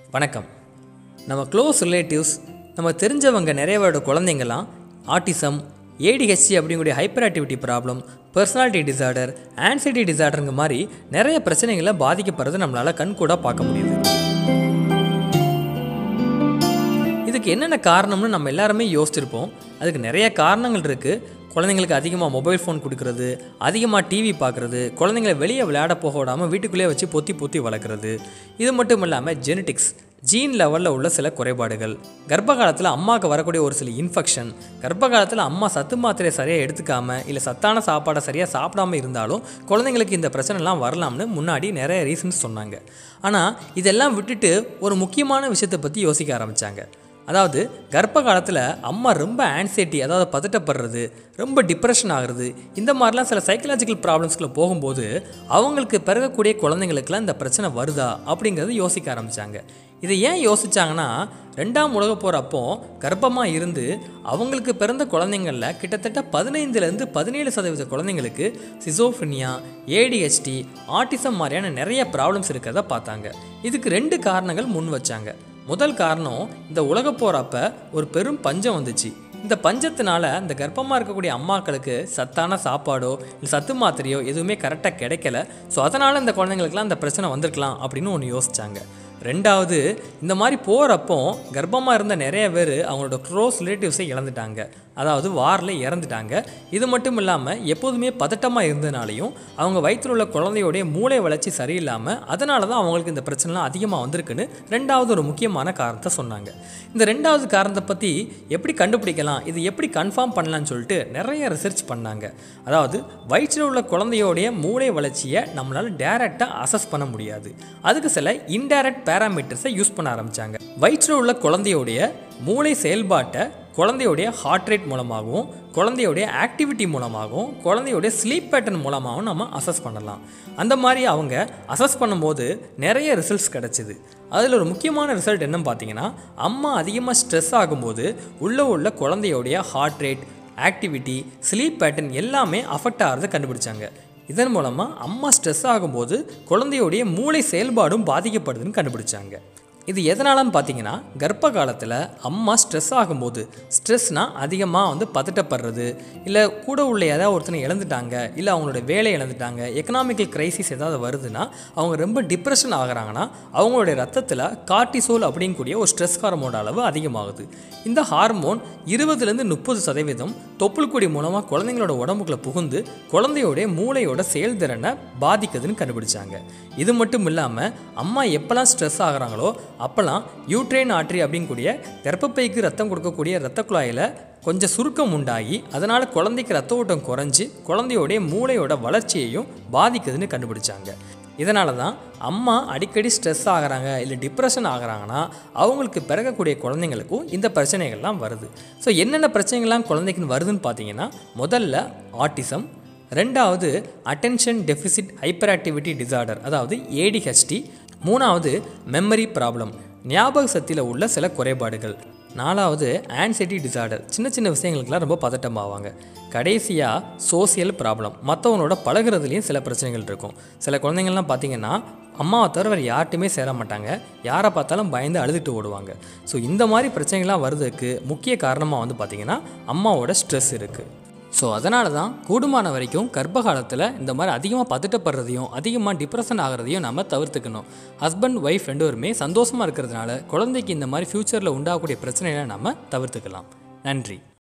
வணக்கம் நம்ம close relatives நம்ம தெரிஞ்சவங்க நிறைய பேரோட குழந்தைங்கலாம் ஆட்டிசம் ஏடிஹெச்சி அப்படிங்கக்கூடிய hyper activity problem personality disorder anxiety டிசார்டருங்க மாதிரி நிறைய பிரச்சனைகளை பாதிக்கப்படுறதை நம்மளால் கண்கூட பார்க்க முடியுது இதுக்கு என்னென்ன காரணம்னு நம்ம எல்லாருமே யோசிச்சிருப்போம் அதுக்கு நிறைய காரணங்கள் இருக்குது குழந்தைங்களுக்கு அதிகமாக மொபைல் ஃபோன் கொடுக்கறது அதிகமாக டிவி பார்க்குறது குழந்தைங்களை வெளியே விளையாட போக விடாமல் வீட்டுக்குள்ளேயே வச்சு பொத்தி பொத்தி வளர்க்குறது இது மட்டும் இல்லாமல் ஜெனட்டிக்ஸ் ஜீன் லெவலில் உள்ள சில குறைபாடுகள் கர்ப்ப காலத்தில் அம்மாவுக்கு வரக்கூடிய ஒரு சில இன்ஃபெக்ஷன் கர்ப்ப காலத்தில் அம்மா சத்து மாத்திரையை சரியாக எடுத்துக்காம இல்லை சத்தான சாப்பாடை சரியாக சாப்பிடாம இருந்தாலும் குழந்தைங்களுக்கு இந்த பிரச்சனைலாம் வரலாம்னு முன்னாடி நிறைய ரீசன்ஸ் சொன்னாங்க ஆனால் இதெல்லாம் விட்டுட்டு ஒரு முக்கியமான விஷயத்தை பற்றி யோசிக்க ஆரம்பித்தாங்க அதாவது கர்ப்ப காலத்தில் அம்மா ரொம்ப ஆன்சைட்டி அதாவது பதட்டப்படுறது ரொம்ப டிப்ரெஷன் ஆகுறது இந்த மாதிரிலாம் சில சைக்கலாஜிக்கல் ப்ராப்ளம்ஸ்குள்ளே போகும்போது அவங்களுக்கு பிறகக்கூடிய குழந்தைங்களுக்குலாம் இந்த பிரச்சனை வருதா அப்படிங்கிறது யோசிக்க ஆரம்பித்தாங்க இதை ஏன் யோசிச்சாங்கன்னா ரெண்டாம் உலக போர் அப்போ கர்ப்பமாக இருந்து அவங்களுக்கு பிறந்த குழந்தைங்களில் கிட்டத்தட்ட பதினைந்துலேருந்து பதினேழு சதவீத குழந்தைங்களுக்கு சிசோஃப்ரினியா ஏடிஹெச்டி ஆட்டிசம் மாதிரியான நிறைய ப்ராப்ளம்ஸ் இருக்கிறத பார்த்தாங்க இதுக்கு ரெண்டு காரணங்கள் முன் வச்சாங்க முதல் காரணம் இந்த உலக போகிறப்ப ஒரு பெரும் பஞ்சம் வந்துச்சு இந்த பஞ்சத்தினால இந்த கர்ப்பமாக இருக்கக்கூடிய அம்மாக்களுக்கு சத்தான சாப்பாடோ இல்லை சத்து மாத்திரையோ எதுவுமே கரெக்டாக கிடைக்கல ஸோ அதனால் இந்த குழந்தைங்களுக்குலாம் இந்த பிரச்சனை வந்திருக்கலாம் அப்படின்னு ஒன்று யோசிச்சாங்க ரெண்டாவது இந்த மாதிரி போகிறப்போ கர்ப்பமாக இருந்த நிறைய பேர் அவங்களோட க்ளோஸ் ரிலேட்டிவ்ஸை இழந்துட்டாங்க அதாவது வாரில் இறந்துட்டாங்க இது மட்டும் இல்லாமல் எப்போதுமே பதட்டமாக இருந்ததுனாலையும் அவங்க வயிற்றில் உள்ள குழந்தையோடைய மூளை வளர்ச்சி சரியில்லாமல் அதனால தான் அவங்களுக்கு இந்த பிரச்சனைலாம் அதிகமாக வந்திருக்குன்னு ரெண்டாவது ஒரு முக்கியமான காரணத்தை சொன்னாங்க இந்த ரெண்டாவது காரணத்தை பற்றி எப்படி கண்டுபிடிக்கலாம் இது எப்படி கன்ஃபார்ம் பண்ணலாம்னு சொல்லிட்டு நிறைய ரிசர்ச் பண்ணாங்க அதாவது வயிற்றில் உள்ள குழந்தையோடைய மூளை வளர்ச்சியை நம்மளால் டேரெக்டாக அசஸ் பண்ண முடியாது அதுக்கு சில இன்டைரக்ட் பேராமீட்டர்ஸை யூஸ் பண்ண ஆரம்பித்தாங்க வயிற்றில் உள்ள குழந்தையோடைய மூளை செயல்பாட்டை குழந்தையோடைய ஹார்ட் ரேட் மூலமாகவும் குழந்தையோடைய ஆக்டிவிட்டி மூலமாகவும் குழந்தையோடைய ஸ்லீப் பேட்டர்ன் மூலமாகவும் நம்ம அசஸ் பண்ணலாம் அந்த மாதிரி அவங்க அசஸ் பண்ணும்போது நிறைய ரிசல்ட்ஸ் கிடச்சிது அதில் ஒரு முக்கியமான ரிசல்ட் என்னன்னு பார்த்தீங்கன்னா அம்மா அதிகமாக ஸ்ட்ரெஸ் ஆகும்போது உள்ளே உள்ள குழந்தையோடைய heart rate activity sleep pattern எல்லாமே அஃபெக்ட் ஆகிறத கண்டுபிடிச்சாங்க இதன் மூலமாக அம்மா ஸ்ட்ரெஸ் ஆகும்போது குழந்தையோடைய மூளை செயல்பாடும் பாதிக்கப்படுதுன்னு கண்டுபிடிச்சாங்க இது எதனாலன்னு பார்த்தீங்கன்னா கர்ப்ப காலத்தில் அம்மா ஸ்ட்ரெஸ் ஆகும்போது ஸ்ட்ரெஸ்னால் அதிகமாக வந்து பதட்டப்படுறது இல்லை கூட உள்ள ஏதாவது ஒருத்தனை இழந்துட்டாங்க இல்லை அவங்களோட வேலை இழந்துட்டாங்க எக்கனாமிக்கல் கிரைசிஸ் ஏதாவது வருதுன்னா அவங்க ரொம்ப டிப்ரெஷன் ஆகுறாங்கன்னா அவங்களுடைய ரத்தத்தில் கார்டிசோல் அப்படிங்கக்கூடிய ஒரு ஸ்ட்ரெஸ் ஹார்மோனோட அளவு அதிகமாகுது இந்த ஹார்மோன் இருபதுலேருந்து முப்பது சதவீதம் தொப்புள் கொடி மூலமாக குழந்தைங்களோட உடம்புக்குள்ள புகுந்து குழந்தையோடைய மூளையோட செயல்திறனை பாதிக்குதுன்னு கண்டுபிடிச்சாங்க இது மட்டும் இல்லாமல் அம்மா எப்போல்லாம் ஸ்ட்ரெஸ் ஆகுறாங்களோ அப்போல்லாம் யூட்ரைன் ஆட்ரி அப்படிங்கக்கூடிய கர்ப்பப்பைக்கு ரத்தம் கொடுக்கக்கூடிய இரத்த குழாயில் கொஞ்சம் சுருக்கம் உண்டாகி அதனால் குழந்தைக்கு ரத்த ஓட்டம் குறைஞ்சி குழந்தையோடைய மூளையோட வளர்ச்சியையும் பாதிக்குதுன்னு கண்டுபிடிச்சாங்க இதனால தான் அம்மா அடிக்கடி ஸ்ட்ரெஸ் ஆகுறாங்க இல்லை டிப்ரெஷன் ஆகுறாங்கன்னா அவங்களுக்கு பிறக்கக்கூடிய குழந்தைங்களுக்கும் இந்த பிரச்சனைகள்லாம் வருது ஸோ என்னென்ன பிரச்சனைகள்லாம் குழந்தைக்கு வருதுன்னு பார்த்தீங்கன்னா முதல்ல ஆட்டிசம் ரெண்டாவது attention deficit hyper activity disorder அதாவது ஏடிஹெச்டி மூணாவது மெமரி ப்ராப்ளம் ஞாபக சக்தியில் உள்ள சில குறைபாடுகள் நாலாவது ஆன்சைட்டி டிசார்டர் சின்ன சின்ன விஷயங்களுக்கெல்லாம் ரொம்ப பதட்டமாவாங்க கடைசியாக சோசியல் ப்ராப்ளம் மற்றவங்களோட பழகுறதுலேயும் சில பிரச்சனைகள் இருக்கும் சில குழந்தைங்கள்லாம் பார்த்தீங்கன்னா அம்மாவை தவிர வேறு யார்ட்டுமே சேர மாட்டாங்க யாரை பார்த்தாலும் பயந்து அழுதுட்டு ஓடுவாங்க ஸோ இந்த மாதிரி பிரச்சனைகள்லாம் வர்றதுக்கு முக்கிய காரணமாக வந்து பார்த்திங்கன்னா அம்மாவோட ஸ்ட்ரெஸ் இருக்குது ஸோ அதனால தான் கூடுமான வரைக்கும் கர்ப்ப காலத்தில் இந்த மாதிரி அதிகமாக பதட்டப்படுறதையும் அதிகமாக டிப்ரெஷன் ஆகிறதையும் நம்ம தவிர்த்துக்கணும் ஹஸ்பண்ட் ஒய்ஃப் ரெண்டு பேருமே சந்தோஷமாக இருக்கிறதுனால குழந்தைக்கு இந்த மாதிரி ஃப்யூச்சரில் உண்டாகக்கூடிய பிரச்சனைகளை நம்ம தவிர்த்துக்கலாம் நன்றி